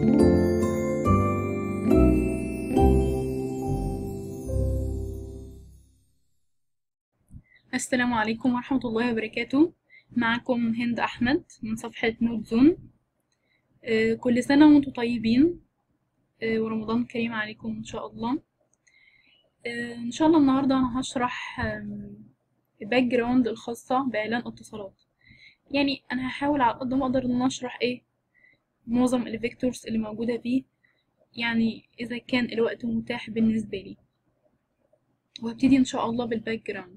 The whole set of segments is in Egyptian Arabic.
السلام عليكم ورحمة الله وبركاته معكم هند أحمد من صفحة نوت زون آه، كل سنة وانتم طيبين آه، ورمضان كريم عليكم إن شاء الله آه، إن شاء الله النهاردة أنا هشرح الباك جراوند الخاصة بإعلان اتصالات يعني أنا هحاول على قد ما أقدر إن أنا أشرح إيه معظم الفيكتورز اللي موجودة فيه يعني إذا كان الوقت متاح بالنسبة لي وهبتدي إن شاء الله بالباك جراوند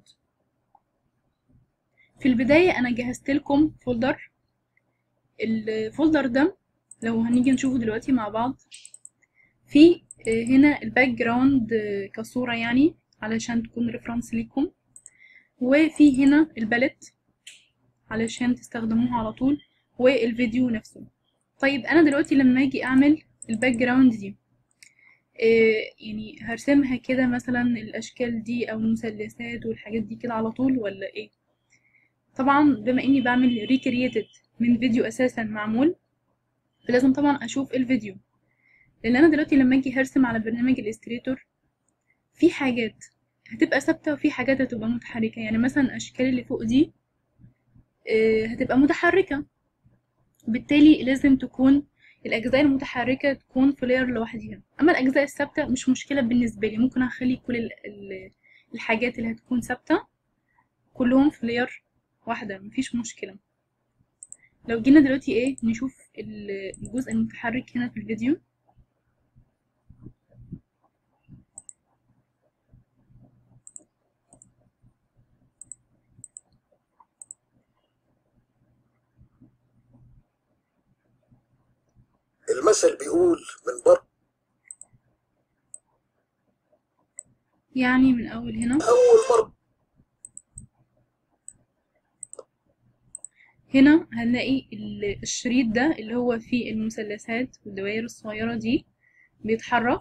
في البداية أنا جهزت لكم فولدر الفولدر ده لو هنيجي نشوفه دلوقتي مع بعض في هنا الباك جراوند كصورة يعني علشان تكون ريفرنس ليكم وفي هنا الباليت علشان تستخدموها على طول والفيديو نفسه طيب أنا دلوقتي لما أجي أعمل الباك جراوند دي يعني هرسمها كده مثلا الأشكال دي أو المثلثات والحاجات دي كده على طول ولا إيه طبعا بما اني بعمل ريكرييتد من فيديو اساسا معمول فلازم طبعا اشوف الفيديو لان انا دلوقتي لما اجي هرسم على برنامج الاستريتور في حاجات هتبقى ثابته وفي حاجات هتبقى متحركه يعني مثلا الاشكال اللي فوق دي هتبقى متحركه بالتالي لازم تكون الاجزاء المتحركه تكون في لاير لوحدها اما الاجزاء الثابته مش مشكله بالنسبه لي ممكن اخلي كل الحاجات اللي هتكون ثابته كلهم في لاير واحدة مفيش مشكلة لو جينا دلوقتي ايه نشوف الجزء المتحرك هنا في الفيديو المثل بيقول من بر يعني من اول هنا أول مرة هنا هنلاقي الشريط ده اللي هو فيه المثلثات والدوائر الصغيرة دي بيتحرك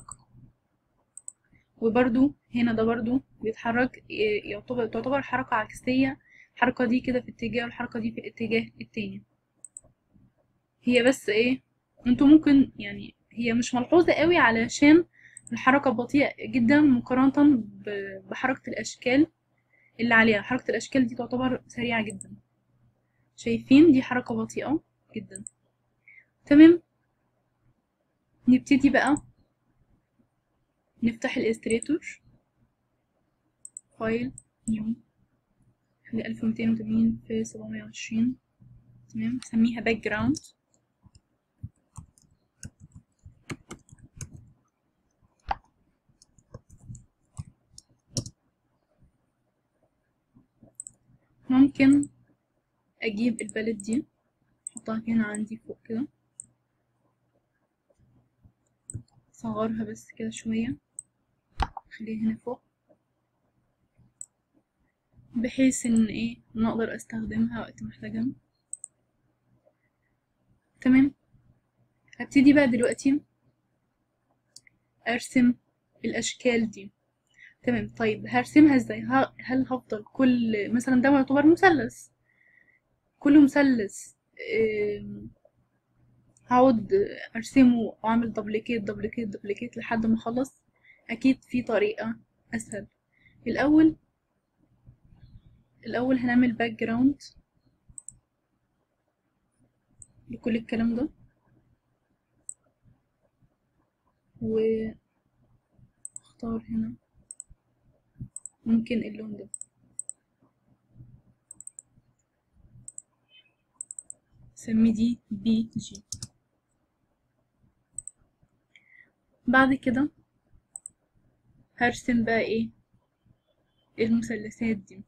وبرده هنا ده برده بيتحرك يعتبر تعتبر حركة عكسية الحركة دي كده في اتجاه والحركة دي في الاتجاه التاني هي بس ايه انتوا ممكن يعني هي مش ملحوظة قوي علشان الحركة بطيئة جدا مقارنة بحركة الأشكال اللي عليها حركة الأشكال دي تعتبر سريعة جدا شايفين دي حركة بطيئة جدا تمام نبتدي بقى نفتح الاستريتور فايل نيو خلي ألف ومتين وتمانين في سبعمية وعشرين تمام سميها باك جراوند ممكن اجيب البلد دي احطها هنا عندي فوق كده اصغرها بس كده شوية اخليها هنا فوق بحيث ان ايه ان اقدر استخدمها وقت محتاجها تمام هبتدي بقى دلوقتي ارسم الاشكال دي تمام طيب هرسمها ازاي هل هفضل كل مثلا ده يعتبر مثلث كل مثلث هقعد ارسمه واعمل دبليكيت دبليكيت دبليكيت لحد ما اخلص اكيد في طريقة اسهل الاول الاول هنعمل باك جراوند لكل الكلام ده واختار هنا ممكن اللون ده سمي دي بي جي بعد كده هرسم بقى ايه المثلثات دي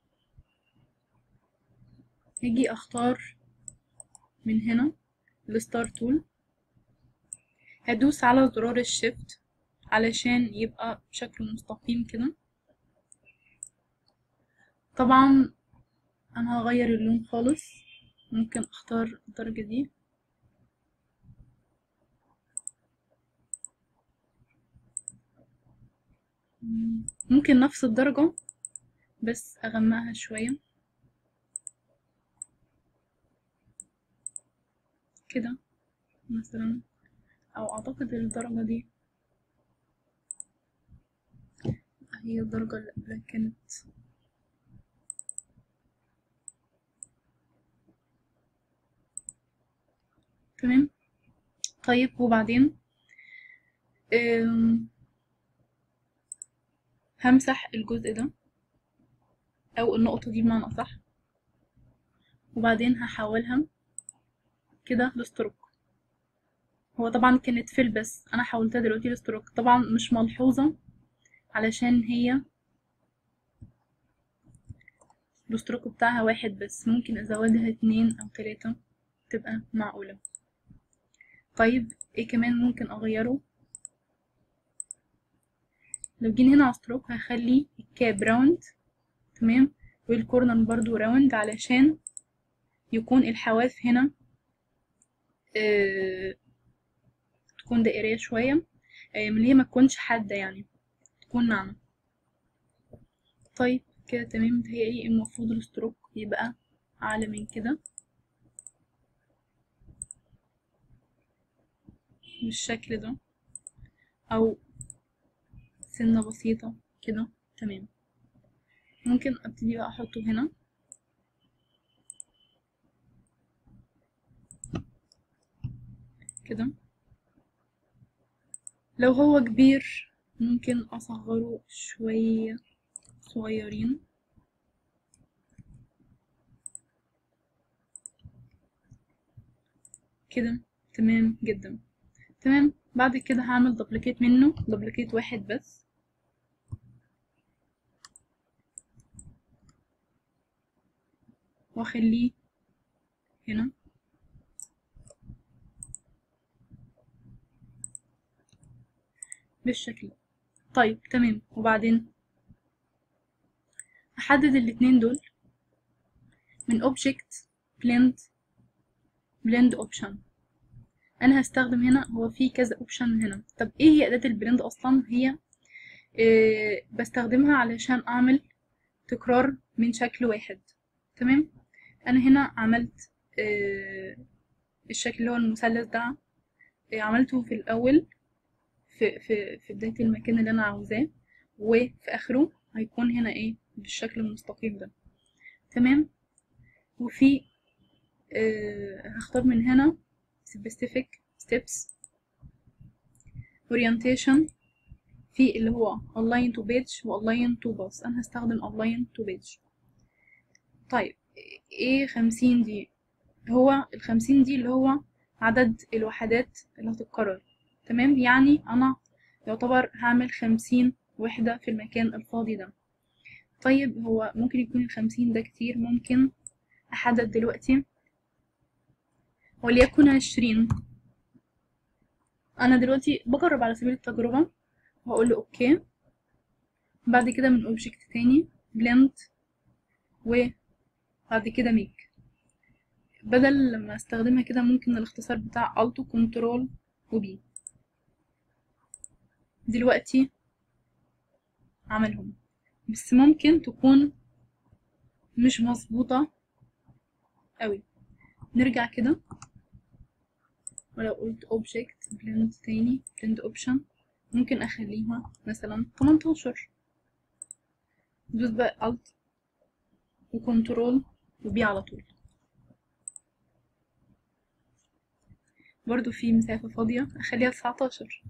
هاجي اختار من هنا الستار تول هدوس على زرار الشيفت علشان يبقى بشكل مستقيم كده طبعا انا هغير اللون خالص ممكن اختار الدرجة دي ممكن نفس الدرجة بس اغمقها شوية كده مثلا او اعتقد الدرجة دي هي الدرجة اللي قبلها كانت تمام طيب وبعدين أم، همسح الجزء ده او النقطة دي بمعنى اصح وبعدين هحولها كده لستروك هو طبعا كانت فيل بس انا حولتها دلوقتي لستروك طبعا مش ملحوظة علشان هي الستروك بتاعها واحد بس ممكن ازودها اتنين او تلاتة تبقى معقولة طيب ايه كمان ممكن اغيره لو جينا هنا على ستروك هخلي الكاب راوند تمام والكورنر برضو راوند علشان يكون الحواف هنا اه تكون دائرية شوية اه من اللي هي ما تكونش حادة يعني تكون ناعمة طيب كده تمام متهيألي المفروض الستروك يبقى أعلى من كده بالشكل ده أو سنة بسيطة كده تمام ممكن ابتدي بقى احطه هنا كده لو هو كبير ممكن اصغره شوية صغيرين كده تمام جدا تمام بعد كده هعمل دبليكيت منه دبليكيت واحد بس واخليه هنا بالشكل ده طيب تمام وبعدين احدد الاتنين دول من object blend blend option انا هستخدم هنا هو في كذا اوبشن هنا طب ايه هي اداة البلند اصلا هي إيه بستخدمها علشان اعمل تكرار من شكل واحد تمام انا هنا عملت إيه الشكل اللي هو المثلث ده إيه عملته في الاول في في في بداية المكان اللي انا عاوزاه وفي اخره هيكون هنا ايه بالشكل المستقيم ده تمام وفي إيه هختار من هنا specific steps orientation في اللي هو align to page و align to bus انا هستخدم align to page طيب ايه خمسين دي هو الخمسين دي اللي هو عدد الوحدات اللي هتتكرر تمام يعني انا يعتبر هعمل خمسين وحدة في المكان الفاضي ده طيب هو ممكن يكون الخمسين ده كتير ممكن احدد دلوقتي وليكن عشرين انا دلوقتي بجرب على سبيل التجربة وهقول له اوكي بعد كده من اوبجكت تاني بلند وبعد كده ميك بدل لما استخدمها كده ممكن الاختصار بتاع التو كنترول وبي دلوقتي عملهم بس ممكن تكون مش مظبوطة قوي نرجع كده ولو قلت object blend تاني blend option ممكن اخليها مثلا 18 دوس بقى alt وكنترول وبي على طول برضو في مسافة فاضية اخليها 19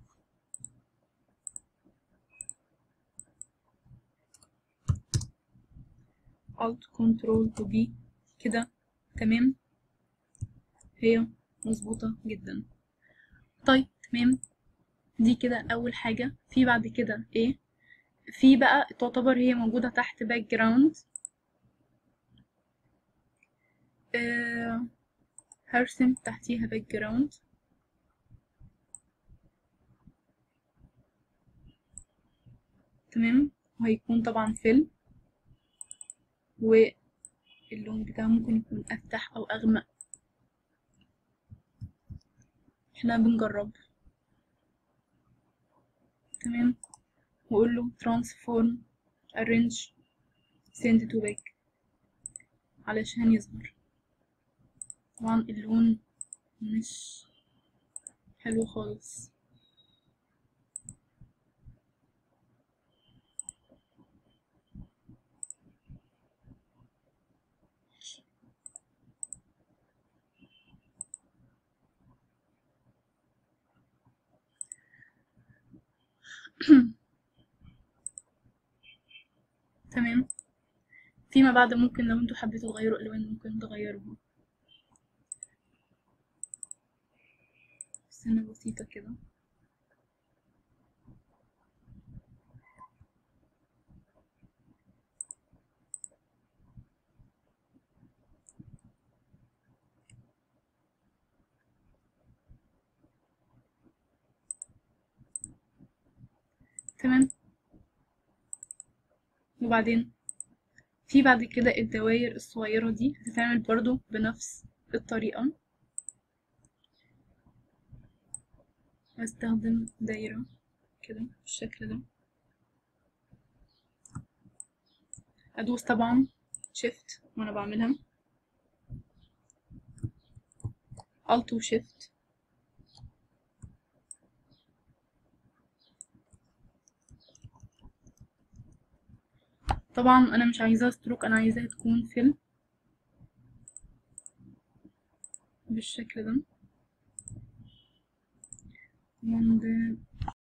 alt كنترول وبي كده تمام هي مظبوطة جدا طيب تمام دي كده أول حاجة في بعد كده ايه في بقى تعتبر هي موجودة تحت باك جراوند آه هرسم تحتيها باك جراوند تمام وهيكون طبعا فيل واللون بتاعه ممكن يكون أفتح أو أغمق احنا بنجرب تمام واقول له transform arrange send to back علشان يظهر طبعا اللون مش حلو خالص تمام فيما بعد ممكن لو انتوا حبيتوا تغيروا الوان ممكن تغيروها سنة بسيطة كده تمام وبعدين في بعد كده الدواير الصغيرة دي هتتعمل برضو بنفس الطريقة هستخدم دايرة كده بالشكل ده ادوس طبعا شيفت وانا بعملها الت وشيفت طبعا انا مش عايزاها ستروك انا عايزاها تكون فيل بالشكل ده طبعا ده